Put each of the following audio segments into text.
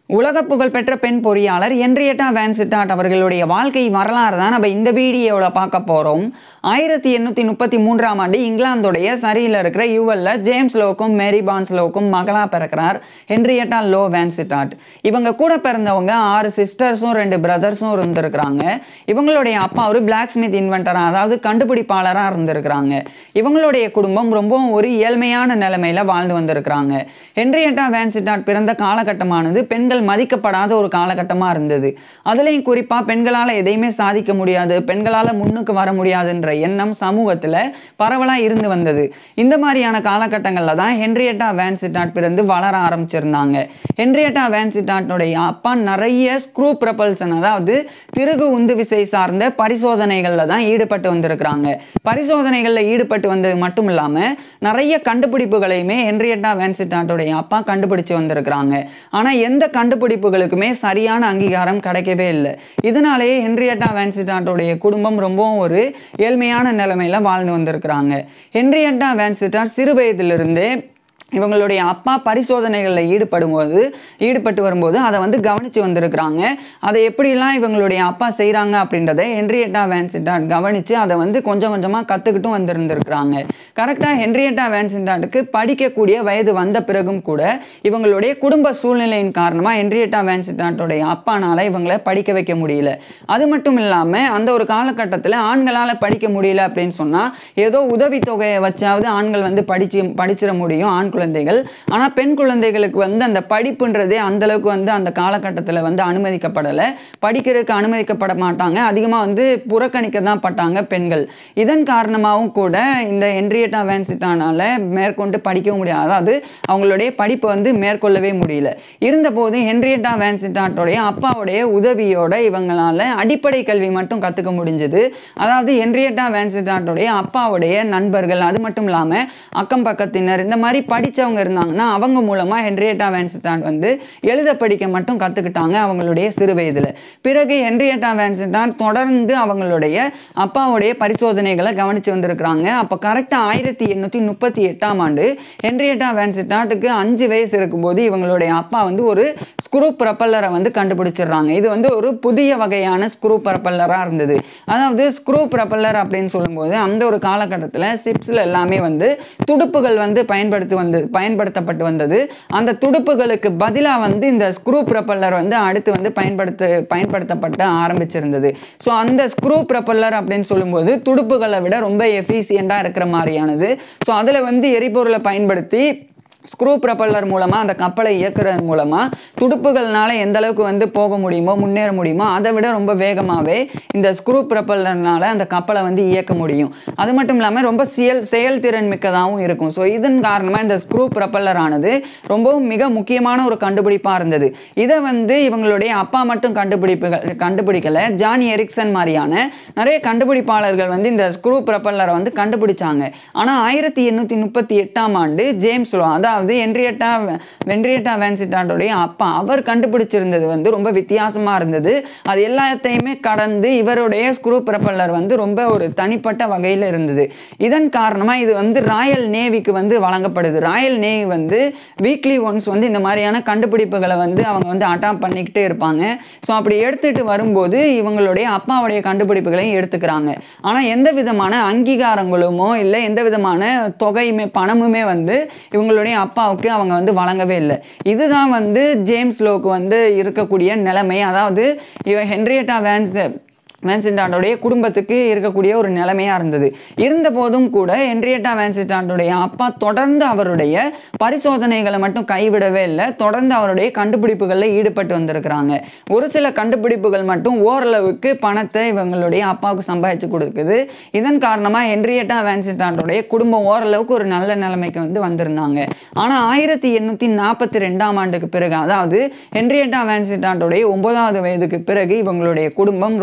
உலக புகழ்பெற்ற பெண் பொறியாளர் என்ரியட்டா வேன்சிட்டாட் அவர்களுடைய வாழ்க்கை வரலாறு தான் நம்ம இந்த வீடியோவில் பார்க்க போகிறோம் ஆயிரத்தி எண்ணூற்றி முப்பத்தி மூன்றாம் ஆண்டு இங்கிலாந்துடைய சரியில் இருக்கிற யூவல்ல ஜேம்ஸ் லோக்கும் மேரி பான்ஸ் லோக்கும் மகளா பிறக்கிறார் ஹென்ரியட்டா லோ வேன்சிட்டாட் இவங்க கூட பிறந்தவங்க ஆறு சிஸ்டர்ஸும் ரெண்டு பிரதர்ஸும் இருந்திருக்கிறாங்க இவங்களுடைய அப்பா ஒரு பிளாக் ஸ்மித் இன்வென்டராக அதாவது கண்டுபிடிப்பாளராக இருந்திருக்கிறாங்க இவங்களுடைய குடும்பம் ரொம்பவும் ஒரு ஏழ்மையான நிலைமையில வாழ்ந்து வந்திருக்கிறாங்க ஹென்ரியட்டா வேன்சிட்டாட் பிறந்த காலகட்டமானது பெண்கள் மதிக்கப்படாத ஒரு காலகட்டமாக இருந்தது அதுலேயும் குறிப்பாக பெண்களால் எதையுமே சாதிக்க முடியாது பெண்களால் முன்னுக்கு வர முடியாதுன்ற எண்ணம் சமூகத்தில் பரவலாக இருந்து வந்தது இந்த மாதிரியான காலகட்டங்களில் தான் ஹென்ரியட்டா வேன்சிட்டாட் பிறந்து வளர ஆரம்பிச்சிருந்தாங்க ஹென்ரியட்டா வேன்சிட்டாட்டுடைய அப்பா நிறைய ஸ்க்ரூ ப்ரப்பல்சன் அதாவது திருகு உந்து விசை சார்ந்த பரிசோதனைகளில் தான் ஈடுபட்டு வந்திருக்கிறாங்க பரிசோதனைகளில் ஈடுபட்டு வந்தது மட்டும் இல்லாமல் நிறைய கண்டுபிடிப்புகளையுமே ஹென்ரியட்டா வேன்சிட்டாட்டுடைய அப்பா கண்டுபிடிச்சு வந்திருக்கிறாங்க ஆனால் எந்த கண்டுபிடிப்புகளுக்குமே சரியான அங்கீகாரம் கிடைக்கவே இல்லை இதனாலேயே ஹென்ரியட்டா வேன்சிட்டாட்டுடைய குடும்பம் ரொம்பவும் ஒரு ஏழ்மையான நிலைமையில வாழ்ந்து வந்திருக்கிறாங்க ஹென்ரியட்டா வேன்சிட்டாட் சிறு வயதிலிருந்தே இவங்களுடைய அப்பா பரிசோதனைகளில் ஈடுபடும்போது ஈடுபட்டு வரும்போது அதை வந்து கவனித்து வந்திருக்கிறாங்க அதை எப்படிலாம் இவங்களுடைய அப்பா செய்கிறாங்க அப்படின்றத ஹென்ரியட்டா வேன்சிட்டாட் கவனித்து அதை வந்து கொஞ்சம் கொஞ்சமாக கற்றுக்கிட்டும் வந்திருந்திருக்கிறாங்க கரெக்டாக ஹென்ரியட்டா வேன்சிட்டாட்டுக்கு படிக்கக்கூடிய வயது வந்த பிறகும் கூட இவங்களுடைய குடும்ப சூழ்நிலையின் காரணமாக ஹென்ரியட்டா வேன்சிட்டாட்டுடைய அப்பானால் இவங்களை படிக்க வைக்க முடியல அது மட்டும் இல்லாமல் அந்த ஒரு காலகட்டத்தில் ஆண்களால் படிக்க முடியல அப்படின்னு சொன்னால் ஏதோ உதவித்தொகையை வச்சாவது ஆண்கள் வந்து படிச்சு படிச்சிட முடியும் ஆண் குழந்தைகள் ஆனால் பெண் குழந்தைகளுக்கு வந்து அந்த படிப்புன்றதே அந்த அளவுக்கு வந்து அந்த காலகட்டத்தில் வந்து அனுமதிக்கப்படலை படிக்கிறதுக்கு அனுமதிக்கப்பட மாட்டாங்க அதிகமாக வந்து புறக்கணிக்க தான் பட்டாங்க பெண்கள் இதன் காரணமாகவும் கூட இந்த ஹென்ரியட்டா வேன்சிட்டானால மேற்கொண்டு படிக்கவும் முடியாது அதாவது அவங்களுடைய படிப்பை வந்து மேற்கொள்ளவே முடியல இருந்தபோது ஹென்ரியட்டா வேன்சிட்டாட்டோடைய அப்பாவுடைய உதவியோட இவங்களால அடிப்படை கல்வி மட்டும் கற்றுக்க முடிஞ்சது அதாவது ஹென்ரியட்டா வேன்சிட்டாட்டோடைய அப்பாவுடைய நண்பர்கள் அது மட்டும் இல்லாமல் அக்கம் பக்கத்தினர் இந்த மாதிரி படித்தவங்க இருந்தாங்கன்னா அவங்க மூலமாக ஹென்ரியட்டா வேன்சிட்டாட் வந்து எழுத படிக்க மட்டும் கற்றுக்கிட்டாங்க அவங்களுடைய சிறு வயதில் பிறகு ஹென்ரியட்டா வேன்சிட்டாட் தொடர்ந்து அவங்களுடைய அப்பாவுடைய பரிசோதனைகளை கவனித்து வந்திருக்கிறாங்க அப்போ கரெக்டாக ஆயிரத்தி எண்ணூற்றி முப்பத்தி எட்டாம் ஆண்டு ஹென்ரியட்டா வேன்சிட்டாட்டுக்கு அஞ்சு வயசு இருக்கும்போது இவங்களுடைய அப்பா வந்து ஒரு ஸ்க்ரூ ப்ரப்பல்லரை வந்து கண்டுபிடிச்சிடுறாங்க இது வந்து ஒரு புதிய வகையான ஸ்க்ரூ ப்ரப்பல்லராக இருந்தது அதாவது ஸ்க்ரூ ப்ரப்பல்லர் அப்படின்னு சொல்லும்போது அந்த ஒரு காலகட்டத்தில் ஷிப்ஸில் எல்லாமே வந்து துடுப்புகள் வந்து பயன்படுத்தி வந்து பயன்படுத்தப்பட்டு வந்தது அந்த துடுப்புகளுக்கு பதிலாக வந்து இந்த ஸ்க்ரூ ப்ரப்பல்லர் வந்து அடுத்து வந்து பயன்படுத்த பயன்படுத்தப்பட்ட ஆரம்பிச்சிருந்தது ஸோ அந்த ஸ்க்ரூ ப்ரப்பல்லர் அப்படின்னு சொல்லும்போது துடுப்புகளை விட ரொம்ப எஃபிஷியண்ட்டாக இருக்கிற மாதிரியானது ஸோ அதில் வந்து எரிபொருளை பயன்படுத்தி ஸ்க்ரூ ப்ரப்பல்லர் மூலமாக அந்த கப்பலை இயக்குறது மூலமாக துடுப்புகள்னால எந்த அளவுக்கு வந்து போக முடியுமோ முன்னேற முடியுமோ அதை விட ரொம்ப வேகமாகவே இந்த ஸ்க்ரூ ப்ரப்பல்லர்னால அந்த கப்பலை வந்து இயக்க முடியும் அது மட்டும் இல்லாமல் ரொம்ப செயல் செயல்திறன் மிக்கதாகவும் இருக்கும் ஸோ இதன் காரணமாக இந்த ஸ்க்ரூ ப்ரப்பல்லர் ஆனது ரொம்பவும் மிக முக்கியமான ஒரு கண்டுபிடிப்பாக இருந்தது இதை வந்து இவங்களுடைய அப்பா மட்டும் கண்டுபிடிப்புகள் கண்டுபிடிக்கல ஜான் எரிக்சன் மாதிரியான நிறைய கண்டுபிடிப்பாளர்கள் வந்து இந்த ஸ்க்ரூ ப்ரப்பல்லரை வந்து கண்டுபிடிச்சாங்க ஆனால் ஆயிரத்தி எண்ணூற்றி முப்பத்தி எட்டாம் ஆண்டு ஜேம்ஸ் லோ அதாவது என்ரியட்டா வென்ரியட்டா வேன்சிட்டாண்டோடைய அப்பா அவர் கண்டுபிடிச்சிருந்தது வந்து ரொம்ப வித்தியாசமாக இருந்தது அது எல்லாத்தையுமே கடந்து இவருடைய ஸ்க்ரூ ப்ரப்பல்லர் வந்து ரொம்ப ஒரு தனிப்பட்ட வகையில் இருந்தது இதன் காரணமாக இது வந்து ராயல் நேவிக்கு வந்து வழங்கப்படுது ராயல் நேவி வந்து வீக்லி ஒன்ஸ் வந்து இந்த மாதிரியான கண்டுபிடிப்புகளை வந்து அவங்க வந்து அட்டாப் பண்ணிக்கிட்டே இருப்பாங்க ஸோ அப்படி எடுத்துகிட்டு வரும்போது இவங்களுடைய அப்பாவுடைய கண்டுபிடிப்புகளையும் எடுத்துக்கிறாங்க ஆனால் எந்த விதமான அங்கீகாரங்களுமோ இல்லை எந்த விதமான தொகையுமே பணமுமே வந்து இவங்களுடைய அப்பாவுக்கு அவங்க வந்து வழங்கவே இல்லை இதுதான் வந்து ஜேம்ஸ் லோக்கு வந்து இருக்கக்கூடிய நிலைமை அதாவது இவ ஹென்ரியட்டா வேன்ஸ் வேன்சிண்டாண்டோடைய குடும்பத்துக்கு இருக்கக்கூடிய ஒரு நிலைமையாக இருந்தது இருந்த போதும் கூட ஹென்ரியட்டா வேன்சிண்டாண்டோடைய அப்பா தொடர்ந்து அவருடைய பரிசோதனைகளை மட்டும் கைவிடவே இல்லை தொடர்ந்து அவருடைய கண்டுபிடிப்புகளில் ஈடுபட்டு வந்திருக்கிறாங்க ஒரு சில கண்டுபிடிப்புகள் மட்டும் ஓரளவுக்கு பணத்தை இவங்களுடைய அப்பாவுக்கு சம்பாதிச்சு கொடுக்குது இதன் காரணமாக ஹென்ரியட்டா வேன்சிண்டாண்டோடைய குடும்பம் ஓரளவுக்கு ஒரு நல்ல நிலைமைக்கு வந்து வந்திருந்தாங்க ஆனால் ஆயிரத்தி எண்ணூற்றி நாற்பத்தி ரெண்டாம் ஆண்டுக்கு பிறகு அதாவது ஹென்ரியட்டா வேன்சிண்டாண்டோடைய ஒன்பதாவது வயதுக்கு பிறகு இவங்களுடைய குடும்பம் ரொம்ப ஒரு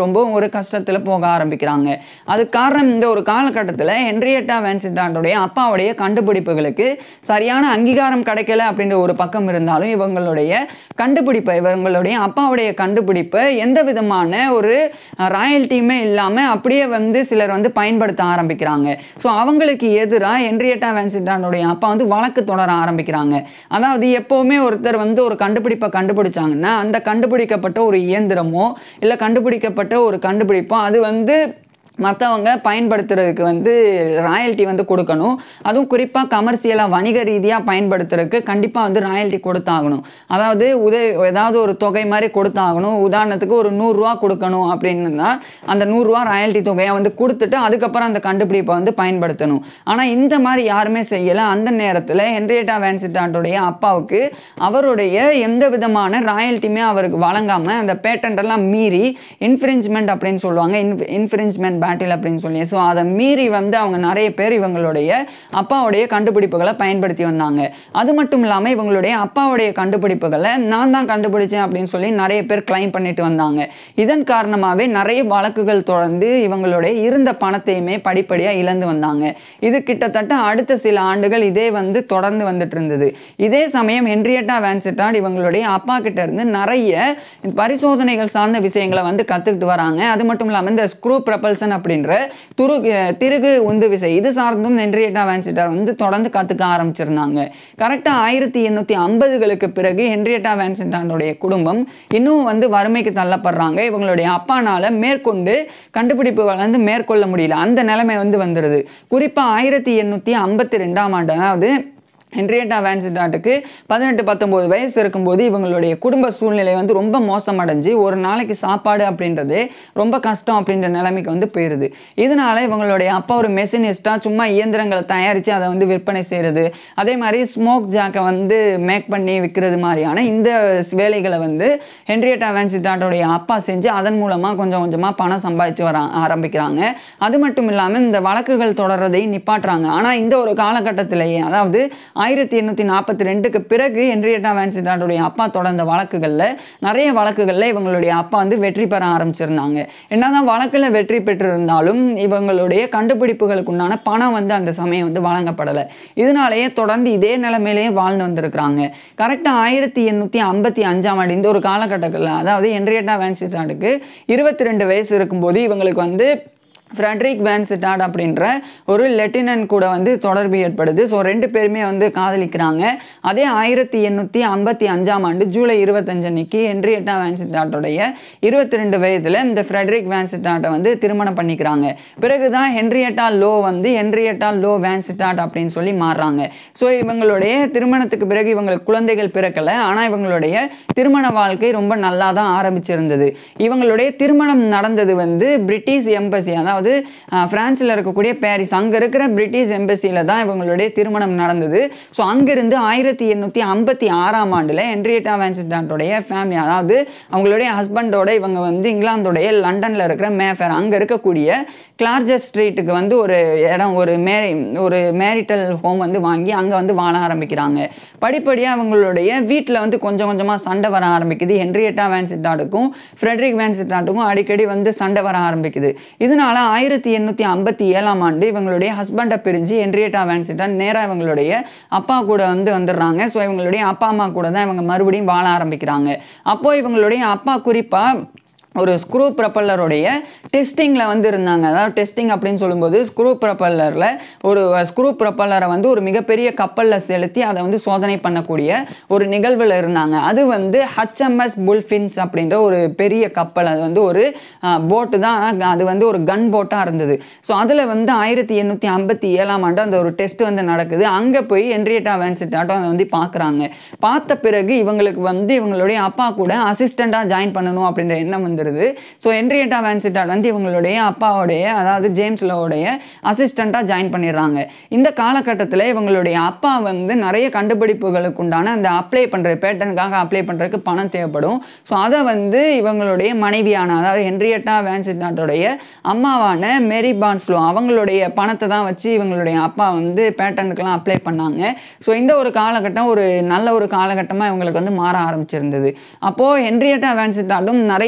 ஒரு கஷ்டத்தில் போக ஆரம்பிக்கிறாங்க அது காரணம் இந்த ஒரு காலகட்டத்தில் ஹென்ரியட்டா வேன்சிட்டாண்டோடைய அப்பாவுடைய கண்டுபிடிப்புகளுக்கு சரியான அங்கீகாரம் கிடைக்கல அப்படின்ற ஒரு பக்கம் இருந்தாலும் இவங்களுடைய கண்டுபிடிப்பை இவங்களுடைய அப்பாவுடைய கண்டுபிடிப்பை எந்த விதமான ஒரு ராயல்ட்டியுமே இல்லாமல் அப்படியே வந்து சிலர் வந்து பயன்படுத்த ஆரம்பிக்கிறாங்க ஸோ அவங்களுக்கு எதிராக ஹென்ரியட்டா வேன்சிட்டாண்டோடைய அப்பா வந்து வழக்கு தொடர ஆரம்பிக்கிறாங்க அதாவது எப்போவுமே ஒருத்தர் வந்து ஒரு கண்டுபிடிப்பை கண்டுபிடிச்சாங்கன்னா அந்த கண்டுபிடிக்கப்பட்ட ஒரு இயந்திரமோ இல்லை கண்டுபிடிக்கப்பட்ட ஒரு கண்டுபிடிப்போ அது வந்து மற்றவங்க பயன்படுத்துறதுக்கு வந்து ராயல்ட்டி வந்து கொடுக்கணும் அதுவும் குறிப்பாக கமர்ஷியலாக வணிக ரீதியாக பயன்படுத்துறதுக்கு கண்டிப்பாக வந்து ராயல்ட்டி கொடுத்தாகணும் அதாவது உதவி ஏதாவது ஒரு தொகை மாதிரி கொடுத்தாகணும் உதாரணத்துக்கு ஒரு நூறுரூவா கொடுக்கணும் அப்படின்னா அந்த நூறுரூவா ராயல்ட்டி தொகையை வந்து கொடுத்துட்டு அதுக்கப்புறம் அந்த கண்டுபிடிப்பை வந்து பயன்படுத்தணும் ஆனால் இந்த மாதிரி யாருமே செய்யலை அந்த நேரத்தில் ஹென்ரியட்டா வேன்சிட்டாண்டோடைய அப்பாவுக்கு அவருடைய எந்த விதமான ராயல்ட்டியுமே அவருக்கு வழங்காமல் அந்த பேட்டன்ட் எல்லாம் மீறி இன்ஃப்ரிஞ்ச்மெண்ட் அப்படின்னு சொல்லுவாங்க இன்ஃப்ரிஞ்ச்மெண்ட் பேட்டில் அப்படின்னு சொல்லி ஸோ அதை மீறி வந்து அவங்க நிறைய பேர் இவங்களுடைய அப்பாவுடைய கண்டுபிடிப்புகளை பயன்படுத்தி வந்தாங்க அது மட்டும் இல்லாமல் இவங்களுடைய அப்பாவுடைய கண்டுபிடிப்புகளை நான் தான் கண்டுபிடிச்சேன் அப்படின்னு சொல்லி நிறைய பேர் கிளைம் பண்ணிட்டு வந்தாங்க இதன் காரணமாகவே நிறைய வழக்குகள் தொடர்ந்து இவங்களுடைய இருந்த பணத்தையுமே படிப்படியாக இழந்து வந்தாங்க இது கிட்டத்தட்ட அடுத்த சில ஆண்டுகள் இதே வந்து தொடர்ந்து வந்துட்டு இருந்தது இதே சமயம் ஹென்ரியட்டா வேன்சிட்டாட் இவங்களுடைய அப்பா கிட்ட இருந்து நிறைய பரிசோதனைகள் சார்ந்த விஷயங்களை வந்து கற்றுக்கிட்டு வராங்க அது மட்டும் இல்லாமல் இந்த ஸ்க்ரூ ப்ரப்பல்சன் அப்படின்ற துரு திருகு உந்து விசை இது சார்ந்தும் ஹென்ரியட்டா வேன்சிட்டார் வந்து தொடர்ந்து கற்றுக்க ஆரம்பிச்சிருந்தாங்க கரெக்டாக ஆயிரத்தி எண்ணூற்றி ஐம்பதுகளுக்கு பிறகு ஹென்ரியட்டா வேன்சிட்டானுடைய குடும்பம் இன்னும் வந்து வறுமைக்கு தள்ளப்படுறாங்க இவங்களுடைய அப்பானால மேற்கொண்டு கண்டுபிடிப்புகள் வந்து மேற்கொள்ள முடியல அந்த நிலைமை வந்து வந்துடுது குறிப்பாக ஆயிரத்தி எண்ணூற்றி ஐம்பத்தி ரெண்டாம் ஆண்டு அதாவது ஹென்ரியட்டா வேன்சிட்டாட்டுக்கு பதினெட்டு பத்தொம்போது வயசு இருக்கும்போது இவங்களுடைய குடும்ப சூழ்நிலை வந்து ரொம்ப மோசமடைஞ்சு ஒரு நாளைக்கு சாப்பாடு அப்படின்றது ரொம்ப கஷ்டம் அப்படின்ற நிலைமைக்கு வந்து போயிடுது இதனால இவங்களுடைய அப்பா ஒரு மெஷினிஸ்டாக சும்மா இயந்திரங்களை தயாரித்து அதை வந்து விற்பனை செய்கிறது அதே மாதிரி ஸ்மோக் ஜாக்கை வந்து மேக் பண்ணி விற்கிறது மாதிரியான இந்த வேலைகளை வந்து ஹென்ரியட்டா வேன்சிட்டாட்டோடைய அப்பா செஞ்சு அதன் மூலமாக கொஞ்சம் கொஞ்சமாக பணம் சம்பாதிச்சு வர ஆரம்பிக்கிறாங்க அது மட்டும் இல்லாமல் இந்த வழக்குகள் தொடர்றதை நிப்பாட்டுறாங்க ஆனால் இந்த ஒரு காலகட்டத்திலேயே அதாவது ஆயிரத்தி எண்ணூற்றி நாற்பத்தி ரெண்டுக்கு பிறகு ஹென்ரியட்டா வேன்சிட்டாட்டுடைய அப்பா தொடர்ந்த வழக்குகளில் நிறைய வழக்குகளில் இவங்களுடைய அப்பா வந்து வெற்றி பெற ஆரம்பிச்சிருந்தாங்க என்னதான் வழக்கில் வெற்றி பெற்றிருந்தாலும் இவங்களுடைய கண்டுபிடிப்புகளுக்கு உண்டான பணம் வந்து அந்த சமயம் வந்து வழங்கப்படலை இதனாலேயே தொடர்ந்து இதே நிலைமையிலேயே வாழ்ந்து வந்திருக்கிறாங்க கரெக்டாக ஆயிரத்தி எண்ணூற்றி ஐம்பத்தி அஞ்சாம் ஆண்டு இந்த ஒரு காலகட்டத்தில் அதாவது ஹென்ரியட்டா வேன்சிட்டாட்டுக்கு இருபத்தி ரெண்டு வயசு இருக்கும்போது இவங்களுக்கு வந்து ஃப்ரெட்ரிக் வேன்சிட்டாட் அப்படின்ற ஒரு லெட்டினன்ட் கூட வந்து தொடர்பு ஏற்படுது ஸோ ரெண்டு பேருமே வந்து காதலிக்கிறாங்க அதே ஆயிரத்தி எண்ணூற்றி ஐம்பத்தி அஞ்சாம் ஆண்டு ஜூலை இருபத்தஞ்சு அன்னைக்கு ஹென்ரியட்டா வேன்சிட்டாட்டோடைய இருபத்தி ரெண்டு வயதில் இந்த ஃப்ரெட்ரிக் வேன்சிட்டாட்டை வந்து திருமணம் பண்ணிக்கிறாங்க பிறகு தான் ஹென்ரியட்டா லோ வந்து ஹென்ரியட்டா லோ வேன்சிட்டாட் அப்படின்னு சொல்லி மாறுறாங்க ஸோ இவங்களுடைய திருமணத்துக்கு பிறகு இவங்களுக்கு குழந்தைகள் பிறக்கலை ஆனால் இவங்களுடைய திருமண வாழ்க்கை ரொம்ப நல்லா தான் ஆரம்பிச்சிருந்தது இவங்களுடைய திருமணம் நடந்தது வந்து பிரிட்டிஷ் எம்பசி அதாவது பிரான்ஸில் இருக்கக்கூடிய பாரிஸ் அங்கே இருக்கிற பிரிட்டிஷ் எம்பசியில் தான் இவங்களுடைய திருமணம் நடந்தது ஸோ அங்கிருந்து ஆயிரத்தி எண்ணூற்றி ஐம்பத்தி ஆறாம் ஆண்டில் ஹென்ரியட்டா வேன்சிட்டாண்டோடைய ஃபேமிலி அதாவது அவங்களுடைய ஹஸ்பண்டோட இவங்க வந்து இங்கிலாந்தோடைய லண்டனில் இருக்கிற மேஃபேர் அங்கே இருக்கக்கூடிய கிளார்ஜஸ் ஸ்ட்ரீட்டுக்கு வந்து ஒரு இடம் ஒரு மேரி ஒரு மேரிட்டல் ஹோம் வந்து வாங்கி அங்கே வந்து வாழ ஆரம்பிக்கிறாங்க படிப்படியாக அவங்களுடைய வீட்டில் வந்து கொஞ்சம் கொஞ்சமாக சண்டை வர ஆரம்பிக்குது ஹென்ரியட்டா வேன்சிட்டாட்டுக்கும் ஃப்ரெட்ரிக் வேன்சிட்டாட்டுக்கும் அடிக்கடி வந்து சண்டை வர ஆரம்பிக்குது இதனால ஆயிரத்தி எண்ணூற்றி ஐம்பத்தி ஏழாம் ஆண்டு இவங்களுடைய ஹஸ்பண்டை பிரிஞ்சு ஹென்ரியட்டா வேன்சிட்டான் நேராக இவங்களுடைய அப்பா கூட வந்து வந்துடுறாங்க ஸோ இவங்களுடைய அப்பா அம்மா கூட தான் இவங்க மறுபடியும் வாழ ஆரம்பிக்கிறாங்க அப்போ இவங்களுடைய அப்பா குறிப்பாக ஒரு ஸ்க்ரூ ப்ரப்பல்லருடைய டெஸ்டிங்கில் வந்து இருந்தாங்க அதாவது டெஸ்டிங் அப்படின்னு சொல்லும்போது ஸ்க்ரூ ப்ரப்பல்லரில் ஒரு ஸ்க்ரூ ப்ரப்பல்லரை வந்து ஒரு மிகப்பெரிய கப்பலில் செலுத்தி அதை வந்து சோதனை பண்ணக்கூடிய ஒரு நிகழ்வில் இருந்தாங்க அது வந்து ஹச்எம்எஸ் புல்ஃபின்ஸ் அப்படின்ற ஒரு பெரிய கப்பல் அது வந்து ஒரு போட்டு தான் ஆனா அது வந்து ஒரு கன் போட்டாக இருந்தது ஸோ அதில் வந்து ஆயிரத்தி எண்ணூற்றி ஐம்பத்தி ஏழாம் ஆண்டு அந்த ஒரு டெஸ்ட் வந்து நடக்குது அங்கே போய் என்ரியட்டா வேன்சிட்டாட்டோ அதை வந்து பார்க்குறாங்க பார்த்த பிறகு இவங்களுக்கு வந்து இவங்களுடைய அப்பா கூட அசிஸ்டண்ட்டாக ஜாயின் பண்ணணும் அப்படின்ற எண்ணம் வந்துருது ஸோ என்ரியட்டா வேன்சிட்டாட் வந்து இவங்களுடைய அப்பாவுடைய அதாவது ஜேம்ஸ் லோவுடைய அசிஸ்டண்ட்டாக ஜாயின் பண்ணிடுறாங்க இந்த காலகட்டத்தில் இவங்களுடைய அப்பா வந்து நிறைய கண்டுபிடிப்புகளுக்கு உண்டான அந்த அப்ளை பண்ணுற பேட்டனுக்காக அப்ளை பண்ணுறதுக்கு பணம் தேவைப்படும் ஸோ அதை வந்து இவங்களுடைய மனைவியான அதாவது ஹென்ரியட்டா வேன்சிட்டாட்டோடைய அம்மாவான மேரி பான்ஸ்லோ அவங்களுடைய பணத்தை தான் வச்சு இவங்களுடைய அப்பா வந்து பேட்டனுக்கெல்லாம் அப்ளை பண்ணாங்க ஸோ இந்த ஒரு காலகட்டம் ஒரு நல்ல ஒரு காலகட்டமாக இவங்களுக்கு வந்து மாற ஆரம்பிச்சிருந்தது அப்போது ஹென்ரியட்டா வேன்சிட்டாட்டும் நிறைய இந்த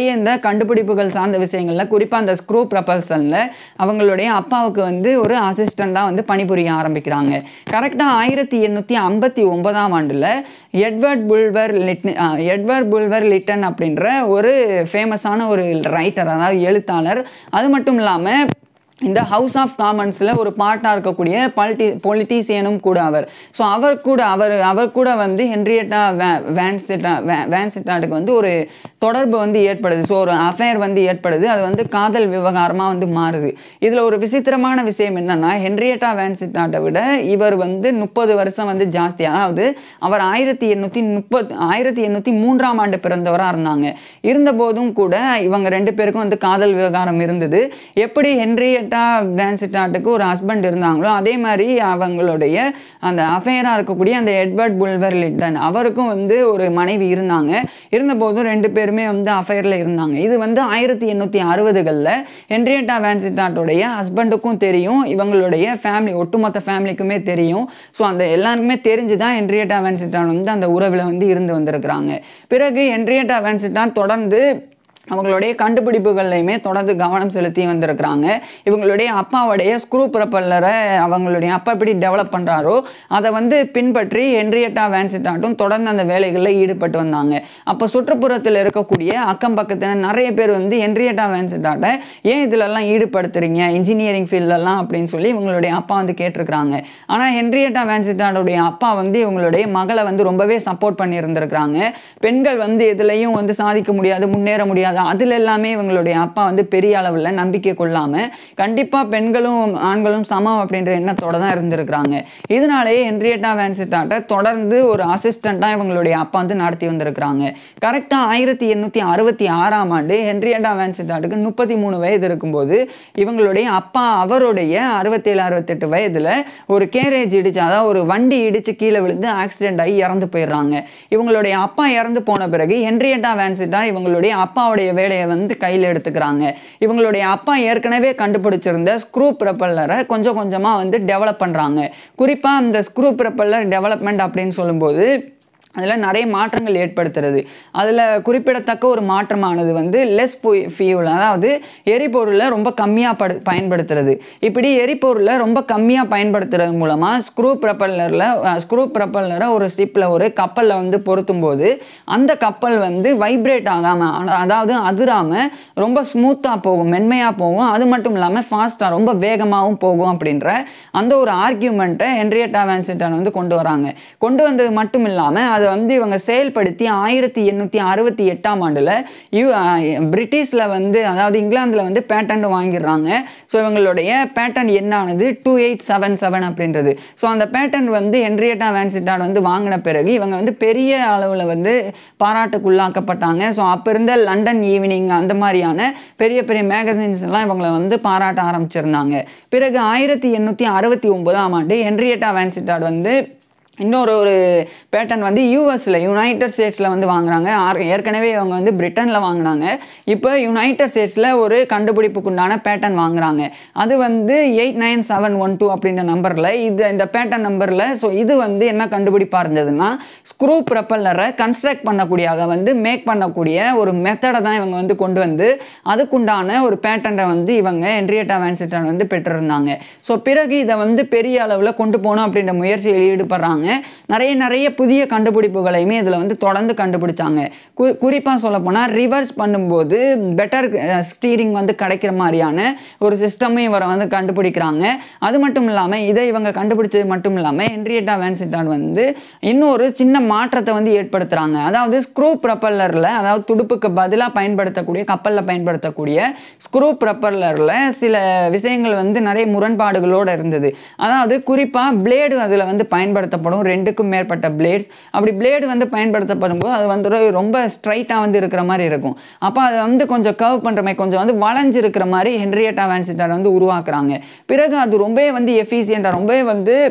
கண்டுபிடிப்புகள் சார்ந்த விஷயங்களில் குறிப்பாக அந்த ஸ்க்ரூ ப்ரப்பல்சனில் அவங்களுடைய அப்பாவுக்கு வந்து ஒரு அசிஸ்டண்ட்டாக வந்து பணிபுரிய ஆரம்பிக்கிறாங்க கரெக்டாக ஆயிரத்தி எண்ணூற்றி ஐம்பத்தி ஒன்பதாம் ஆண்டில் எட்வர்ட் புல்வர் லிட் எட்வர்ட் புல்வர் லிட்டன் அப்படின்ற ஒரு ஃபேமஸான ஒரு ரைட்டர் அதாவது எழுத்தாளர் அது மட்டும் இல்லாமல் இந்த ஹவுஸ் ஆஃப் காமன்ஸில் ஒரு பார்ட்டாக இருக்கக்கூடிய பாலிட்டி பொலிட்டீசியனும் கூட அவர் ஸோ அவர் கூட அவர் அவர் கூட வந்து ஹென்ரியட்டா வே வேன்சிட்டா வே வேன்சிட்டாட்டுக்கு வந்து ஒரு தொடர்பு வந்து ஏற்படுது ஸோ ஒரு அஃபேர் வந்து ஏற்படுது அது வந்து காதல் விவகாரமாக வந்து மாறுது இதில் ஒரு விசித்திரமான விஷயம் என்னென்னா ஹென்ரியட்டா வேன்சிட்டாட்டை விட இவர் வந்து முப்பது வருஷம் வந்து ஜாஸ்தி அதாவது அவர் ஆயிரத்தி எண்ணூற்றி முப்பத் ஆயிரத்தி எண்ணூற்றி மூன்றாம் ஆண்டு பிறந்தவராக இருந்தாங்க இருந்தபோதும் கூட இவங்க ரெண்டு பேருக்கும் வந்து காதல் விவகாரம் இருந்தது எப்படி ஹென்ரியட் ஹென்ரியட்டா வேன்சிட்டாட்டுக்கு ஒரு ஹஸ்பண்ட் இருந்தாங்களோ அதே மாதிரி அவங்களுடைய அந்த அஃபேராக இருக்கக்கூடிய அந்த எட்வர்ட் புல்வர் லிட்டன் அவருக்கும் வந்து ஒரு மனைவி இருந்தாங்க இருந்தபோதும் ரெண்டு பேருமே வந்து அஃபேரில் இருந்தாங்க இது வந்து ஆயிரத்தி எண்ணூற்றி அறுபதுகளில் ஹென்ரியட்டா வேன்சிட்டாட்டுடைய ஹஸ்பண்டுக்கும் தெரியும் இவங்களுடைய ஃபேமிலி ஒட்டுமொத்த ஃபேமிலிக்குமே தெரியும் ஸோ அந்த எல்லாருக்குமே தெரிஞ்சு தான் ஹென்ரியட்டா வேன்சிட்டான் வந்து அந்த உறவில் வந்து இருந்து வந்திருக்கிறாங்க பிறகு ஹென்ரியட்டா வேன்சிட்டான் தொடர்ந்து அவங்களுடைய கண்டுபிடிப்புகள்லையுமே தொடர்ந்து கவனம் செலுத்தி வந்திருக்கிறாங்க இவங்களுடைய அப்பாவுடைய ஸ்க்ரூ ப்ரப்பல்லரை அவங்களுடைய அப்பா எப்படி டெவலப் பண்ணுறாரோ அதை வந்து பின்பற்றி ஹென்ரியட்டா வேன்சிட்டாட்டும் தொடர்ந்து அந்த வேலைகளில் ஈடுபட்டு வந்தாங்க அப்போ சுற்றுப்புறத்தில் இருக்கக்கூடிய அக்கம் பக்கத்தில் நிறைய பேர் வந்து ஹென்ரியட்டா வேன்சிட்டாட்டை ஏன் இதிலெல்லாம் ஈடுபடுத்துறீங்க இன்ஜினியரிங் ஃபீல்டெல்லாம் அப்படின்னு சொல்லி இவங்களுடைய அப்பா வந்து கேட்டிருக்கிறாங்க ஆனால் ஹென்ரியட்டா வேன்சிட்டாட்டோடைய அப்பா வந்து இவங்களுடைய மகளை வந்து ரொம்பவே சப்போர்ட் பண்ணியிருந்திருக்கிறாங்க பெண்கள் வந்து எதுலையும் வந்து சாதிக்க முடியாது முன்னேற முடியாது அதில் எல்லாமே இவங்களுடைய அப்பா வந்து பெரிய அளவில் நம்பிக்கை கொள்ளாமல் கண்டிப்பாக பெண்களும் ஆண்களும் சமம் அப்படின்ற எண்ணத்தோட தான் இருந்திருக்கிறாங்க இதனாலேயே ஹென்ரியட்டா வேன்சிட்டாட்டை தொடர்ந்து ஒரு அசிஸ்டண்ட்டாக இவங்களுடைய அப்பா வந்து நடத்தி வந்திருக்கிறாங்க கரெக்டாக ஆயிரத்தி எண்ணூற்றி அறுபத்தி ஆறாம் ஆண்டு ஹென்ரியட்டா வேன்சிட்டாட்டுக்கு முப்பத்தி மூணு வயது இருக்கும்போது இவங்களுடைய அப்பா அவருடைய அறுபத்தேழு அறுபத்தெட்டு வயதில் ஒரு கேரேஜ் இடிச்சு அதாவது ஒரு வண்டி இடித்து கீழே விழுந்து ஆக்சிடென்ட் ஆகி இறந்து போயிடுறாங்க இவங்களுடைய அப்பா இறந்து போன பிறகு ஹென்ரியட்டா வேன்சிட்டா இவங்களுடைய அப்பாவுடைய வேலையை வந்து கையில் எடுத்துக்கிறாங்க இவங்களுடைய அப்பா ஏற்கனவே கண்டுபிடிச்சிருந்த ஸ்க்ரூ ப்ரப்பல்லரை கொஞ்சம் கொஞ்சமாக வந்து டெவலப் பண்ணுறாங்க குறிப்பாக அந்த ஸ்க்ரூ ப்ரப்பல்லர் டெவலப்மெண்ட் அப்படின்னு சொல்லும்போது அதில் நிறைய மாற்றங்கள் ஏற்படுத்துறது அதில் குறிப்பிடத்தக்க ஒரு மாற்றமானது வந்து லெஸ் ஃபியூல் அதாவது எரிபொருளை ரொம்ப கம்மியாக படு பயன்படுத்துறது இப்படி எரிபொருளை ரொம்ப கம்மியாக பயன்படுத்துறது மூலமாக ஸ்க்ரூ ப்ரப்பல்லரில் ஸ்க்ரூ ப்ரப்பல்லரை ஒரு ஷிப்பில் ஒரு கப்பலில் வந்து பொருத்தும் போது அந்த கப்பல் வந்து வைப்ரேட் ஆகாமல் அதாவது அதிராமல் ரொம்ப ஸ்மூத்தாக போகும் மென்மையாக போகும் அது மட்டும் இல்லாமல் ஃபாஸ்ட்டாக ரொம்ப வேகமாகவும் போகும் அப்படின்ற அந்த ஒரு ஆர்கியூமெண்ட்டை ஹென்ரியட்டா வேன்சிட்டன் வந்து கொண்டு வராங்க கொண்டு வந்தது மட்டும் இல்லாமல் அதை வந்து இவங்க செயல்படுத்தி ஆயிரத்தி எண்ணூற்றி அறுபத்தி எட்டாம் ஆண்டில் யூ பிரிட்டிஷில் வந்து அதாவது இங்கிலாந்தில் வந்து பேட்டன் வாங்கிடுறாங்க ஸோ இவங்களுடைய பேட்டன் என்னானது டூ எயிட் செவன் செவன் அப்படின்றது ஸோ அந்த பேட்டன் வந்து ஹென்ரியட்டா வேன்சிட்டான் வந்து வாங்கின பிறகு இவங்க வந்து பெரிய அளவில் வந்து பாராட்டுக்குள்ளாக்கப்பட்டாங்க ஸோ அப்போ இருந்த லண்டன் ஈவினிங் அந்த மாதிரியான பெரிய பெரிய மேகசின்ஸ் எல்லாம் இவங்களை வந்து பாராட்ட ஆரம்பிச்சிருந்தாங்க பிறகு ஆயிரத்தி எண்ணூற்றி அறுபத்தி ஒன்பதாம் ஆண்டு ஹென்ரியட்டா வேன்சிட்டாட் வந்து இன்னொரு ஒரு பேட்டன் வந்து யூஎஸில் யுனைடெட் ஸ்டேட்ஸில் வந்து வாங்குறாங்க ஆர்- ஏற்கனவே அவங்க வந்து பிரிட்டனில் வாங்கினாங்க இப்போ யுனைடெட் ஸ்டேட்ஸில் ஒரு கண்டுபிடிப்புக்குண்டான பேட்டன் வாங்குறாங்க அது வந்து eight nine seven one two அப்படின்ற நம்பரில் இது இந்த பேட்டன் நம்பரில் ஸோ இது வந்து என்ன கண்டுபிடிப்பாக இருந்ததுன்னா ஸ்க்ரூ ப்ரப்பல்லரை கன்ஸ்ட்ரக்ட் பண்ணக்கூடியாக வந்து மேக் பண்ணக்கூடிய ஒரு மெத்தடை தான் இவங்க வந்து கொண்டு வந்து அதுக்குண்டான ஒரு பேட்டனை வந்து இவங்க என்ரியட்டா வேன்சிட்டன் வந்து பெற்றிருந்தாங்க ஸோ பிறகு இதை வந்து பெரிய அளவில் கொண்டு போகணும் அப்படின்ற முயற்சியில் ஈடுபடுறாங்க நிறைய நிறைய புதிய கண்டுபிடிப்புகளையுமே இதில் வந்து தொடர்ந்து கண்டுபிடிச்சாங்க கு குறிப்பாக சொல்லப்போனால் ரிவர்ஸ் பண்ணும்போது பெட்டர் ஸ்டீரிங் வந்து கிடைக்கிற மாதிரியான ஒரு சிஸ்டமே இவரை வந்து கண்டுபிடிக்கிறாங்க அது மட்டும் இல்லாமல் இதை இவங்க கண்டுபிடிச்சது மட்டும் இல்லாமல் ஹென்ரியட்டா வேன்சிட்டான் வந்து இன்னொரு சின்ன மாற்றத்தை வந்து ஏற்படுத்துகிறாங்க அதாவது ஸ்க்ரூ ப்ரப்பல்லரில் அதாவது துடுப்புக்கு பதிலாக பயன்படுத்தக்கூடிய கப்பலில் பயன்படுத்தக்கூடிய ஸ்க்ரூ ப்ரப்பல்லரில் சில விஷயங்கள் வந்து நிறைய முரண்பாடுகளோடு இருந்தது அதாவது குறிப்பாக பிளேடு அதில் வந்து பயன்படுத்தப்படும் ரெண்டுக்கும் மேற்பட்ட பிளேட்ஸ் அப்படி பிளேடு வந்து பயன்படுத்தப்படும் போது அது வந்து ரொம்ப ஸ்ட்ரைட்டாக வந்து இருக்கிற மாதிரி இருக்கும் அப்போ அதை வந்து கொஞ்சம் கர்வ் பண்ணுற மாதிரி கொஞ்சம் வந்து வளைஞ்சு இருக்கிற மாதிரி ஹென்ரியட்டா வேன்சிட்டார் வந்து உருவாக்குறாங்க பிறகு அது ரொம்பவே வந்து எஃபிஷியண்ட்டாக ரொம்பவே வந்து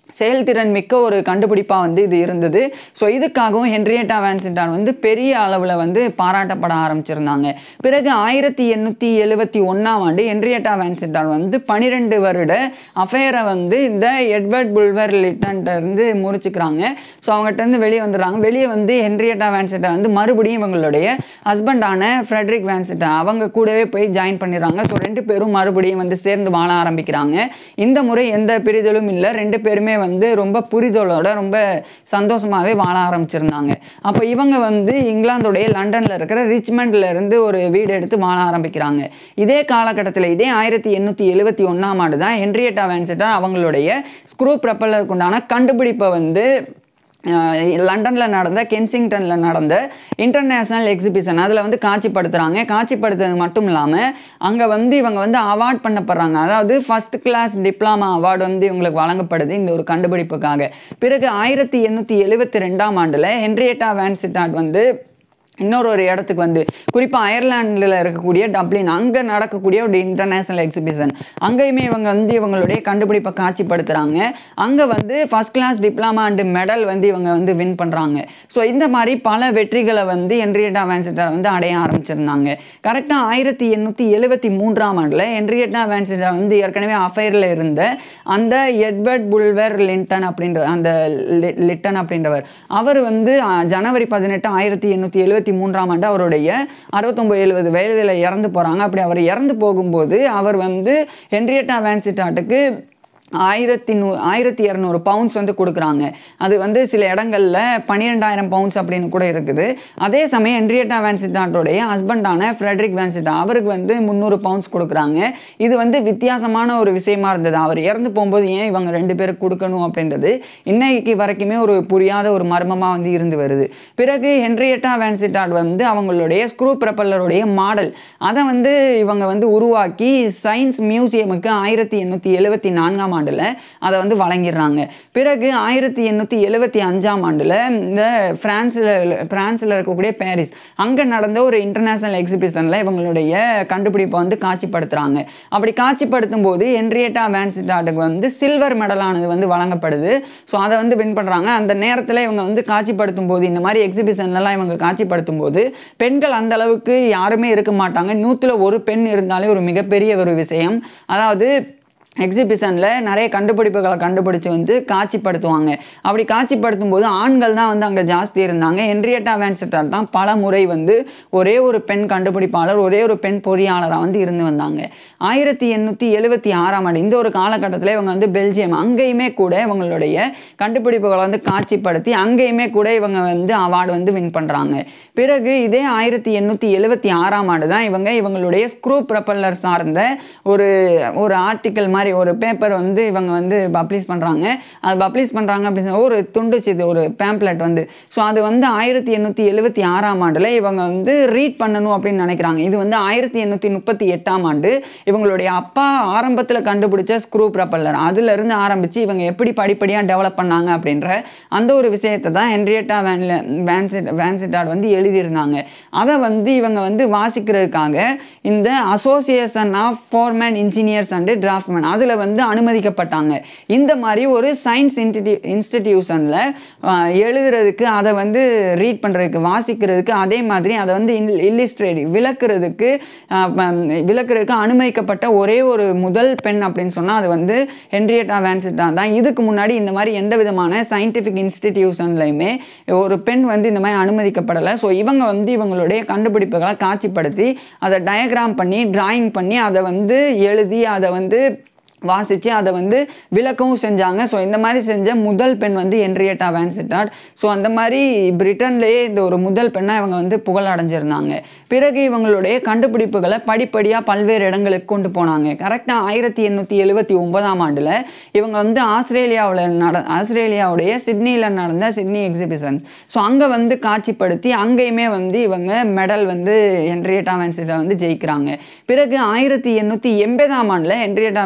செயல்திறன் மிக்க ஒரு கண்டுபிடிப்பாக வந்து இது இருந்தது ஸோ இதுக்காகவும் ஹென்ரியட்டா வேன்சிட்டான் வந்து பெரிய அளவில் வந்து பாராட்டப்பட ஆரம்பிச்சிருந்தாங்க பிறகு ஆயிரத்தி எண்ணூற்றி எழுபத்தி ஒன்றாம் ஆண்டு ஹென்ரியட்டா வேன்சிட்டான் வந்து பனிரெண்டு வருட அஃபேரை வந்து இந்த எட்வர்ட் புல்வர் லிட்டன்ட்ட இருந்து முறிச்சுக்கிறாங்க ஸோ அவங்ககிட்ட இருந்து வெளியே வந்துடுறாங்க வெளியே வந்து ஹென்ரியட்டா வேன்சிட்டா வந்து மறுபடியும் இவங்களுடைய ஹஸ்பண்டான ஃப்ரெட்ரிக் வேன்சிட்டா அவங்க கூடவே போய் ஜாயின் பண்ணிடுறாங்க ஸோ ரெண்டு பேரும் மறுபடியும் வந்து சேர்ந்து வாழ ஆரம்பிக்கிறாங்க இந்த முறை எந்த பிரிதலும் இல்லை ரெண்டு பேருமே வந்து ரொம்ப புரிதலோட ரொம்ப சந்தோஷமாகவே வாழ ஆரம்பிச்சிருந்தாங்க அப்போ இவங்க வந்து இங்கிலாந்துடைய லண்டனில் இருக்கிற ரிச்மண்டில் இருந்து ஒரு வீடு எடுத்து வாழ ஆரம்பிக்கிறாங்க இதே காலகட்டத்தில் இதே ஆயிரத்தி எண்ணூற்றி எழுபத்தி ஒன்றாம் ஆண்டு தான் ஹென்ரியட்டா வேன்சிட்டா அவங்களுடைய ஸ்க்ரூ ப்ரப்பலருக்கு உண்டான கண்டுபிடிப்பை வந்து லண்டனில் நடந்த கென்சிங்டனில் நடந்த இன்டர்நேஷ்னல் எக்ஸிபிஷன் அதில் வந்து காட்சிப்படுத்துகிறாங்க காட்சிப்படுத்துறது மட்டும் இல்லாமல் அங்கே வந்து இவங்க வந்து அவார்ட் பண்ணப்படுறாங்க அதாவது ஃபஸ்ட் கிளாஸ் டிப்ளமா அவார்டு வந்து இவங்களுக்கு வழங்கப்படுது இந்த ஒரு கண்டுபிடிப்புக்காக பிறகு ஆயிரத்தி எண்ணூற்றி எழுபத்தி ரெண்டாம் ஆண்டில் ஹென்ரியட்டா வேன்சிட்டாட் வந்து இன்னொரு ஒரு இடத்துக்கு வந்து குறிப்பாக அயர்லாண்டில் இருக்கக்கூடிய டப்ளின் அங்கே நடக்கக்கூடிய ஒரு இன்டர்நேஷ்னல் எக்ஸிபிஷன் அங்கேயுமே இவங்க வந்து இவங்களுடைய கண்டுபிடிப்பை காட்சிப்படுத்துகிறாங்க அங்கே வந்து first class diploma and medal வந்து இவங்க வந்து வின் பண்ணுறாங்க ஸோ இந்த மாதிரி பல வெற்றிகளை வந்து ஹென்ரியட்டா வேன்சிட்டா வந்து அடைய ஆரம்பிச்சிருந்தாங்க கரெக்டாக ஆயிரத்தி எண்ணூற்றி எழுபத்தி மூன்றாம் ஆண்டில் ஹென்ரியட்டா வேன்சிட்டா வந்து ஏற்கனவே அஃபைரில் இருந்த அந்த எட்வர்ட் புல்வர் லிண்டன் அப்படின்ற அந்த லி- லிட்டன் அப்படின்றவர் அவர் வந்து அஹ், ஜனவரி பதினெட்டு ஆயிரத்தி எண்ணூற்றி எழுபத்தி மூன்றாம் ஆண்டு அவருடைய அறுபத்தொம்பது எழுபது வயதில் இறந்து போகிறாங்க அப்படி அவர் இறந்து போகும்போது அவர் வந்து ஹென்ரியட்டா வேன்சிட்டாட்டுக்கு ஆயிரத்தி நூ ஆயிரத்தி இரநூறு பவுண்ட்ஸ் வந்து கொடுக்குறாங்க அது வந்து சில இடங்களில் பன்னிரெண்டாயிரம் பவுண்ட்ஸ் அப்படின்னு கூட இருக்குது அதே சமயம் ஹென்ரியட்டா வேன்சிட்டாட்டோடைய ஹஸ்பண்டான ஃப்ரெட்ரிக் வேன்சிட்டா அவருக்கு வந்து முந்நூறு பவுண்ட்ஸ் கொடுக்குறாங்க இது வந்து வித்தியாசமான ஒரு விஷயமா இருந்தது அவர் இறந்து போகும்போது ஏன் இவங்க ரெண்டு பேருக்கு கொடுக்கணும் அப்படின்றது இன்னைக்கு வரைக்குமே ஒரு புரியாத ஒரு மர்மமாக வந்து இருந்து வருது பிறகு ஹென்ரியட்டா வேன்சிட்டாட் வந்து அவங்களுடைய ஸ்க்ரூ ப்ரப்பல்லருடைய மாடல் அதை வந்து இவங்க வந்து உருவாக்கி சயின்ஸ் மியூசியமுக்கு ஆயிரத்தி எண்ணூற்றி எழுபத்தி நான்காம் ஆண்டில் அதை வந்து வழங்கிடுறாங்க பிறகு ஆயிரத்தி எண்ணூற்றி எழுபத்தி அஞ்சாம் ஆண்டில் இந்த பிரான்ஸில் பிரான்ஸில் இருக்கக்கூடிய பாரிஸ் அங்கே நடந்த ஒரு இன்டர்நேஷ்னல் எக்ஸிபிஷனில் இவங்களுடைய கண்டுபிடிப்பை வந்து காட்சிப்படுத்துகிறாங்க அப்படி காட்சிப்படுத்தும் போது ஹென்ரியட்டா வேன்சிட்டாட்டுக்கு வந்து சில்வர் மெடலானது வந்து வழங்கப்படுது ஸோ அதை வந்து வின் பண்ணுறாங்க அந்த நேரத்தில் இவங்க வந்து காட்சிப்படுத்தும் போது இந்த மாதிரி எக்ஸிபிஷன்லலாம் இவங்க காட்சிப்படுத்தும் போது பெண்கள் அந்த அளவுக்கு யாருமே இருக்க மாட்டாங்க நூற்றில் ஒரு பெண் இருந்தாலே ஒரு மிகப்பெரிய ஒரு விஷயம் அதாவது எக்ஸிபிஷனில் நிறைய கண்டுபிடிப்புகளை கண்டுபிடிச்சு வந்து காட்சிப்படுத்துவாங்க அப்படி காட்சிப்படுத்தும் போது ஆண்கள் தான் வந்து அங்கே ஜாஸ்தி இருந்தாங்க ஹென்ரியட்டா வேன்செட்டார் தான் பல முறை வந்து ஒரே ஒரு பெண் கண்டுபிடிப்பாளர் ஒரே ஒரு பெண் பொறியாளராக வந்து இருந்து வந்தாங்க ஆயிரத்தி எண்ணூற்றி எழுபத்தி ஆறாம் ஆண்டு இந்த ஒரு காலகட்டத்தில் இவங்க வந்து பெல்ஜியம் அங்கேயுமே கூட இவங்களுடைய கண்டுபிடிப்புகளை வந்து காட்சிப்படுத்தி அங்கேயுமே கூட இவங்க வந்து அவார்டு வந்து வின் பண்ணுறாங்க பிறகு இதே ஆயிரத்தி எண்ணூற்றி எழுபத்தி ஆறாம் ஆண்டு தான் இவங்க இவங்களுடைய ஸ்க்ரூ ப்ரப்பல்லர் சார்ந்த ஒரு ஒரு ஆர்டிக்கல் மாதிரி ஒரு பேப்பர் வந்து இவங்க வந்து பப்ளிஷ் பண்ணுறாங்க அது பப்ளிஷ் பண்ணுறாங்க அப்படின்னு சொன்னா ஒரு துண்டு இது ஒரு பேம்ப்ளெட் வந்து ஸோ அது வந்து ஆயிரத்தி எண்ணூற்றி எழுபத்தி ஆறாம் ஆண்டில் இவங்க வந்து ரீட் பண்ணணும் அப்படின்னு நினைக்கிறாங்க இது வந்து ஆயிரத்தி எண்ணூற்றி முப்பத்தி எட்டாம் ஆண்டு இவங்களுடைய அப்பா ஆரம்பத்தில் கண்டுபிடிச்ச ஸ்க்ரூ ப்ரப்பல்லர் அதுலேருந்து ஆரம்பித்து இவங்க எப்படி படிப்படியாக டெவலப் பண்ணாங்க அப்படின்ற அந்த ஒரு விஷயத்தை தான் ஹென்ரியட்டா வேன் வேன்சிட் வேன்சிட்டாட் வந்து எழுதியிருந்தாங்க அதை வந்து இவங்க வந்து வாசிக்கிறதுக்காக இந்த association of foreman engineers and draftsman அதில் வந்து அனுமதிக்கப்பட்டாங்க இந்த மாதிரி ஒரு சயின்ஸ் இன்ஸ்டிடியூ இன்ஸ்டிடியூஷனில் எழுதுறதுக்கு அதை வந்து ரீட் பண்ணுறதுக்கு வாசிக்கிறதுக்கு அதே மாதிரி அதை வந்து இல்லிஸ்ட்ரேட் விளக்குறதுக்கு ஆஹ் ப- விளக்குறதுக்கு அனுமதிக்கப்பட்ட ஒரே ஒரு முதல் பெண் அப்படின்னு சொன்னால் அது வந்து ஹென்ரியட்டா வேன்சிட்டா தான் இதுக்கு முன்னாடி இந்த மாதிரி எந்த விதமான சயின்டிஃபிக் இன்ஸ்டிடியூஷன்லையுமே ஒரு பெண் வந்து இந்த மாதிரி அனுமதிக்கப்படலை ஸோ இவங்க வந்து இவங்களுடைய கண்டுபிடிப்புகளை காட்சிப்படுத்தி அதை டயக்ராம் பண்ணி டிராயிங் பண்ணி அதை வந்து எழுதி அதை வந்து வாசித்து அதை வந்து விளக்கவும் செஞ்சாங்க ஸோ இந்த மாதிரி செஞ்ச முதல் பெண் வந்து ஹென்ரியட்டா வேன்சிட்டாட் ஸோ அந்த மாதிரி பிரிட்டன்லேயே இந்த ஒரு முதல் பெண்ணாக இவங்க வந்து புகழ் அடைஞ்சிருந்தாங்க பிறகு இவங்களுடைய கண்டுபிடிப்புகளை படிப்படியாக பல்வேறு இடங்களுக்கு கொண்டு போனாங்க கரெக்டாக ஆயிரத்தி எண்ணூற்றி எழுபத்தி ஒன்பதாம் ஆண்டில் இவங்க வந்து ஆஸ்திரேலியாவில் நட ஆஸ்திரேலியாவுடைய சிட்னியில் நடந்த சிட்னி எக்ஸிபிஷன்ஸ் ஸோ அங்கே வந்து காட்சிப்படுத்தி அங்கேயுமே வந்து இவங்க மெடல் வந்து ஹென்ரியட்டா வேன்சிட்டா வந்து ஜெயிக்கிறாங்க பிறகு ஆயிரத்தி எண்ணூற்றி எண்பதாம் ஆண்டில் ஹென்ரியட்டா வேன்சிட்டா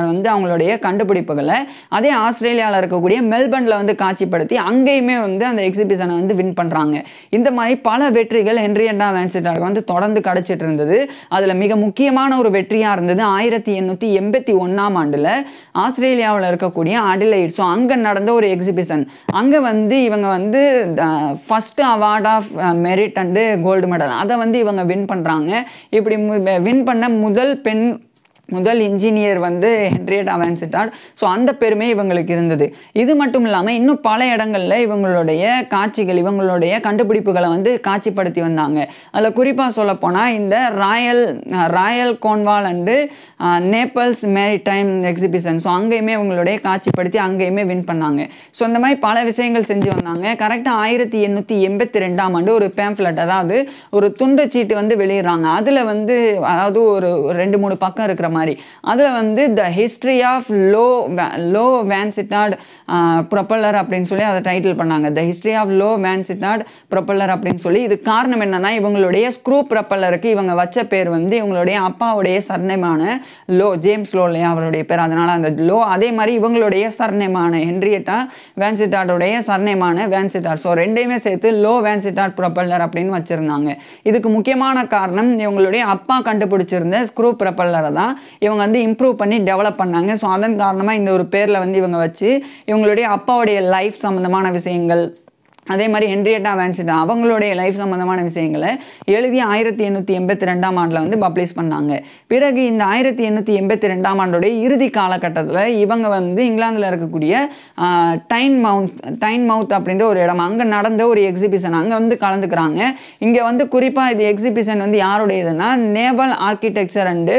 வேன்சிட்டாட் வந்து அவங்களுடைய கண்டுபிடிப்புகளை அதே ஆஸ்திரேலியாவில் இருக்கக்கூடிய மெல்பர்னில் வந்து காட்சிப்படுத்தி அங்கேயுமே வந்து அந்த எக்ஸிபிஷனை வந்து வின் பண்ணுறாங்க இந்த மாதிரி பல வெற்றிகள் ஹென்ரியட்டா வேன்சிட்டாருக்கு வந்து தொடர்ந்து கிடச்சிட்டு இருந்தது அதில் மிக முக்கியமான ஒரு வெற்றியாக இருந்தது ஆயிரத்தி எண்ணூற்றி எண்பத்தி ஒன்றாம் ஆண்டில் ஆஸ்திரேலியாவில் இருக்கக்கூடிய அடிலைட் ஸோ அங்கே நடந்த ஒரு எக்ஸிபிஷன் அங்கே வந்து இவங்க வந்து first award of merit and gold medal அதை வந்து இவங்க வின் பண்ணுறாங்க இப்படி வின் பண்ண முதல் பெண் முதல் இன்ஜினியர் வந்து ஹென்ரியட்டா வேன்சிட்டாட் ஸோ அந்த பெருமை இவங்களுக்கு இருந்தது இது மட்டும் இல்லாமல் இன்னும் பல இடங்களில் இவங்களுடைய காட்சிகள் இவங்களுடைய கண்டுபிடிப்புகளை வந்து காட்சிப்படுத்தி வந்தாங்க அதில் குறிப்பாக சொல்லப்போனால் இந்த royal royal Cornwall and Naples maritime exhibition so அங்கேயுமே இவங்களுடைய காட்சிப்படுத்தி அங்கேயுமே வின் பண்ணாங்க ஸோ இந்த மாதிரி பல விஷயங்கள் செஞ்சு வந்தாங்க கரெக்டாக ஆயிரத்தி எண்ணூற்றி எண்பத்தி ரெண்டாம் ஆண்டு ஒரு பேம்ஃப்ளெட் அதாவது ஒரு துண்டு சீட்டு வந்து வெளியிடுறாங்க அதில் வந்து அதாவது ஒரு ஒரு ரெண்டு மூணு பக்கம் இருக்கிற மாதிரி அதில் வந்து the history of Lowe Lowe Vansittart propeller அப்படின்னு சொல்லி அதை டைட்டில் பண்ணாங்க the history of Lowe Vansittart propeller அப்படின்னு சொல்லி இது காரணம் என்னன்னா இவங்களுடைய ஸ்க்ரூ ப்ரொப்பல்லருக்கு இவங்க வச்ச பேர் வந்து இவங்களுடைய அப்பாவுடைய சர்ணேமான லோ ஜேம்ஸ் லோ இல்லையா அவருடைய பேர் அதனால அந்த லோ அதே மாதிரி இவங்களுடைய சர்ணேமான ஹென்ரியட்டா வேன்சிட்டாட்டோடைய சர்ணேமான வேன்சிட்டாட் ஸோ ரெண்டையுமே சேர்த்து லோ வேன்சிட்டாட் ப்ரொப்பல்லர் அப்படின்னு வச்சுருந்தாங்க இதுக்கு முக்கியமான காரணம் இவங்களுடைய அப்பா கண்டுபிடிச்சிருந்த ஸ்க்ரூ ப்ரொப்பல்லரை தான் இவங்க வந்து இம்ப்ரூவ் பண்ணி டெவலப் பண்ணாங்க ஸோ அதன் காரணமாக இந்த ஒரு பேரில் வந்து இவங்க வச்சு இவங்களுடைய அப்பாவுடைய லைஃப் சம்மந்தமான விஷயங்கள் அதே மாதிரி ஹென்ரியட்டா வேன்சிட்டா அவங்களுடைய லைஃப் சம்மந்தமான விஷயங்களை எழுதி ஆயிரத்தி எண்ணூற்றி எண்பத்தி ரெண்டாம் ஆண்டில் வந்து பப்ளிஷ் பண்ணாங்க பிறகு இந்த ஆயிரத்தி எண்ணூற்றி எண்பத்தி ரெண்டாம் ஆண்டோடைய இறுதி காலகட்டத்தில் இவங்க வந்து இங்கிலாந்தில் இருக்கக்கூடிய டைன் மவுண்ட் டைன் மவுத் அப்படின்ற ஒரு இடம் அங்கே நடந்த ஒரு எக்ஸிபிஷன் அங்கே வந்து கலந்துக்கிறாங்க இங்கே வந்து குறிப்பாக இது எக்ஸிபிஷன் வந்து யாருடையதுன்னா naval architecture and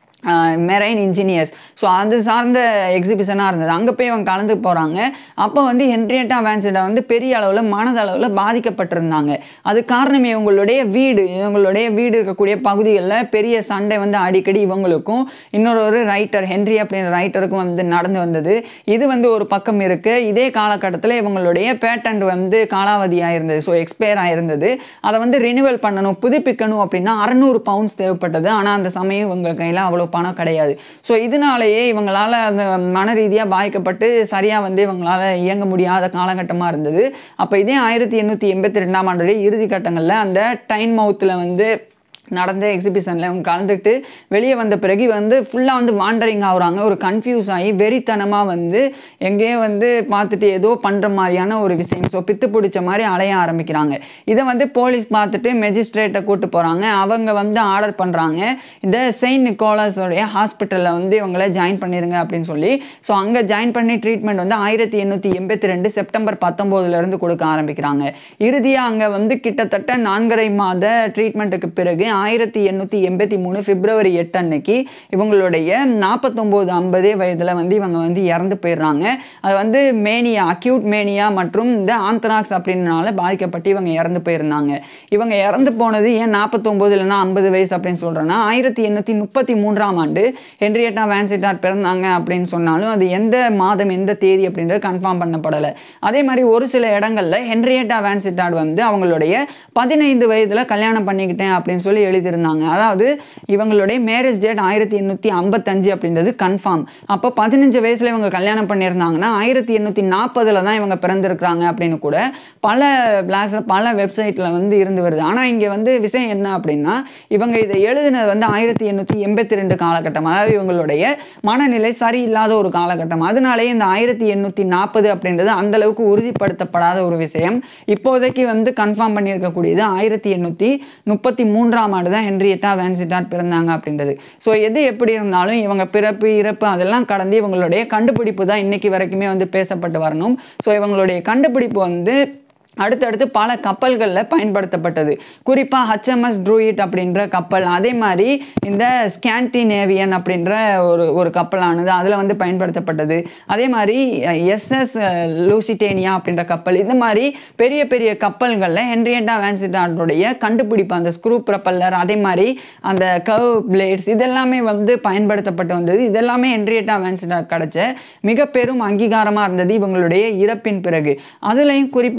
marine engineers so அது சார்ந்த எக்ஸிபிஷனாக இருந்தது அங்கே போய் அவங்க கலந்து போகிறாங்க அப்போ வந்து ஹென்ரியட்டா வேன்சிட்டா வந்து பெரிய அளவில் மனதளவில் பாதிக்கப்பட்டிருந்தாங்க அது காரணம் இவங்களுடைய வீடு இவங்களுடைய வீடு இருக்கக்கூடிய பகுதிகளில் பெரிய சண்டை வந்து அடிக்கடி இவங்களுக்கும் இன்னொரு ஒரு ரைட்டர் ஹென்ரி அப்படின்ற ரைட்டருக்கும் வந்து நடந்து வந்தது இது வந்து ஒரு பக்கம் இருக்குது இதே காலகட்டத்தில் இவங்களுடைய பேட்டன்ட் வந்து காலாவதியாக இருந்தது ஸோ எக்ஸ்பயர் ஆயிருந்தது அதை வந்து ரினிவல் பண்ணணும் புதுப்பிக்கணும் அப்படின்னா அறநூறு பவுண்ட்ஸ் தேவைப்பட்டது ஆனால் அந்த சமயம் இவங்க கையில் அவ்வளோ பணம் கிடையாது ஸோ இதனாலேயே இவங்களால் அந்த மன ரீதியாக பாதிக்கப்பட்டு சரியாக வந்து இவங்களால் இயங்க முடியாத காலகட்டமாக இருந்தது அப்போ இதே ஆயிரத்தி எண்ணூற்றி எண்பத்தி ரெண்டாம் ஆண்டுடைய இறுதி கட்டங்களில் அந்த டைன் மவுத்தில் வந்து நடந்த எக்ஸிபிஷனில் இவங்க கலந்துட்டு வெளியே வந்த பிறகு வந்து ஃபுல்லாக வந்து வாண்டரிங் ஆகுறாங்க ஒரு கன்ஃபியூஸ் ஆகி வெறித்தனமாக வந்து எங்கேயோ வந்து பார்த்துட்டு ஏதோ பண்ணுற மாதிரியான ஒரு விஷயம் ஸோ பித்து பிடிச்ச மாதிரி அலைய ஆரம்பிக்கிறாங்க இதை வந்து போலீஸ் பார்த்துட்டு மெஜிஸ்ட்ரேட்டை கூட்டு போகிறாங்க அவங்க வந்து ஆர்டர் பண்ணுறாங்க இந்த செயின்ட் நிக்கோலஸோடைய ஹாஸ்பிட்டலில் வந்து இவங்கள ஜாயின் பண்ணிடுங்க அப்படின்னு சொல்லி ஸோ அங்கே ஜாயின் பண்ணி ட்ரீட்மெண்ட் வந்து ஆயிரத்தி எண்ணூற்றி எண்பத்தி ரெண்டு செப்டம்பர் பத்தொம்போதுலேருந்து கொடுக்க ஆரம்பிக்கிறாங்க இறுதியாக அங்கே வந்து கிட்டத்தட்ட நான்கரை மாத ட்ரீட்மெண்ட்டுக்கு பிறகு ஆயிரத்தி எண்ணூற்றி எண்பத்தி மூணு பிப்ரவரி எட்டு அன்னைக்கு இவங்களுடைய நாற்பத்தொம்போது ஐம்பதே வயதில் வந்து இவங்க வந்து இறந்து போயிடுறாங்க அது வந்து மேனியா அக்யூட் மேனியா மற்றும் இந்த ஆந்த்ராக்ஸ் அப்படின்னால பாதிக்கப்பட்டு இவங்க இறந்து போயிருந்தாங்க இவங்க இறந்து போனது ஏன் நாற்பத்தொம்போது இல்லைன்னா ஐம்பது வயசு அப்படின்னு சொல்கிறேன்னா ஆயிரத்தி எண்ணூற்றி முப்பத்தி மூன்றாம் ஆண்டு ஹென்ரியட்டா வேன்சிட்டார் பிறந்தாங்க அப்படின்னு சொன்னாலும் அது எந்த மாதம் எந்த தேதி அப்படின்றது கன்ஃபார்ம் பண்ணப்படலை அதே மாதிரி ஒரு சில இடங்களில் ஹென்ரியட்டா வேன்சிட்டாட் வந்து அவங்களுடைய பதினைந்து வயதில் கல்யாணம் பண்ணிக்கிட்டேன் அப்படின்னு சொல்லி எழுதியிருந்தாங்க அதாவது இவங்களுடைய மேரேஜ் டேட் ஆயிரத்தி எண்ணூற்றி ஐம்பத்தஞ்சு அப்படின்றது கன்ஃபார்ம் அப்போ பதினஞ்சு வயசில் இவங்க கல்யாணம் பண்ணியிருந்தாங்கன்னா ஆயிரத்தி எண்ணூற்றி நாற்பதில் தான் இவங்க பிறந்திருக்கிறாங்க அப்படின்னு கூட பல பிளாக்ஸில் பல வெப்சைட்டில் வந்து இருந்து வருது ஆனால் இங்கே வந்து விஷயம் என்ன அப்படின்னா இவங்க இதை எழுதினது வந்து ஆயிரத்தி எண்ணூற்றி எண்பத்தி ரெண்டு காலகட்டம் அதாவது இவங்களுடைய மனநிலை சரியில்லாத ஒரு காலகட்டம் அதனாலேயே இந்த ஆயிரத்தி எண்ணூற்றி நாற்பது அப்படின்றது அந்த அளவுக்கு உறுதிப்படுத்தப்படாத ஒரு விஷயம் இப்போதைக்கு வந்து கன்ஃபார்ம் பண்ணியிருக்கக்கூடியது ஆயிரத்தி எண்ணூற்றி முப்பத்தி மூன்றாம் ஆண்டு தான் ஹென்ரியட்டா வேன்சிட்டாட் பிறந்தாங்க அப்படின்றது ஸோ எது எப்படி இருந்தாலும் இவங்க பிறப்பு இறப்பு அதெல்லாம் கடந்து இவங்களுடைய கண்டுபிடிப்பு தான் இன்னைக்கு வரைக்குமே வந்து பேசப்பட்டு வரணும் ஸோ இவங்களுடைய கண்டுபிடிப்பு வந்து அடுத்தடுத்து பல கப்பல்களில் பயன்படுத்தப்பட்டது குறிப்பாக ஹச்எம்எஸ் ட்ரூயிட் அப்படின்ற கப்பல் அதே மாதிரி இந்த ஸ்கேண்டினேவியன் அப்படின்ற ஒரு ஒரு கப்பலானது அதில் வந்து பயன்படுத்தப்பட்டது அதே மாதிரி எஸ்எஸ் லூசிடேனியா அப்படின்ற கப்பல் இந்த மாதிரி பெரிய பெரிய கப்பல்களில் ஹென்ரியட்டா வேன்சிட்டானுடைய கண்டுபிடிப்பு அந்த ஸ்க்ரூ ப்ரப்பல்லர் அதே மாதிரி அந்த கர்வ் பிளேட்ஸ் இதெல்லாமே வந்து பயன்படுத்தப்பட்டு வந்தது இதெல்லாமே ஹென்ரியட்டா வேன்சிட்டாட் கிடைச்ச மிக பெரும் அங்கீகாரமாக இருந்தது இவங்களுடைய இறப்பின் பிறகு அதுலேயும் குறிப்பாக வந்து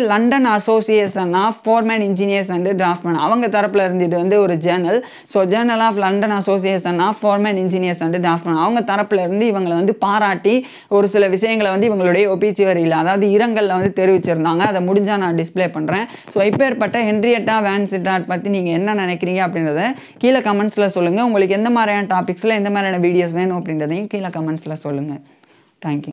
London association of foreman engineers and draughtsmen அவங்க தரப்பில் இருந்து இது வந்து ஒரு journal so journal of London association of foreman engineers and draughtsmen அவங்க தரப்பில் இருந்து இவங்களை வந்து பாராட்டி ஒரு சில விஷயங்களை வந்து இவங்களுடைய ஒபிச்சுவரியில் அதாவது இரங்கலில் வந்து தெரிவிச்சிருந்தாங்க அதை முடிஞ்சால் நான் டிஸ்ப்ளே பண்ணுறேன் ஸோ இப்பேற்பட்ட ஹென்ரியட்டா வேன் சிட்டாட் பற்றி நீங்கள் என்ன நினைக்கிறீங்க அப்படின்றத கீழே கமெண்ட்ஸில் சொல்லுங்கள் உங்களுக்கு எந்த மாதிரியான டாபிக்ஸில் எந்த மாதிரியான வீடியோஸ் வேணும் அப்படின்றதையும் கீழே கமெண்ட்ஸில் சொல்லுங்கள் தேங்க்யூ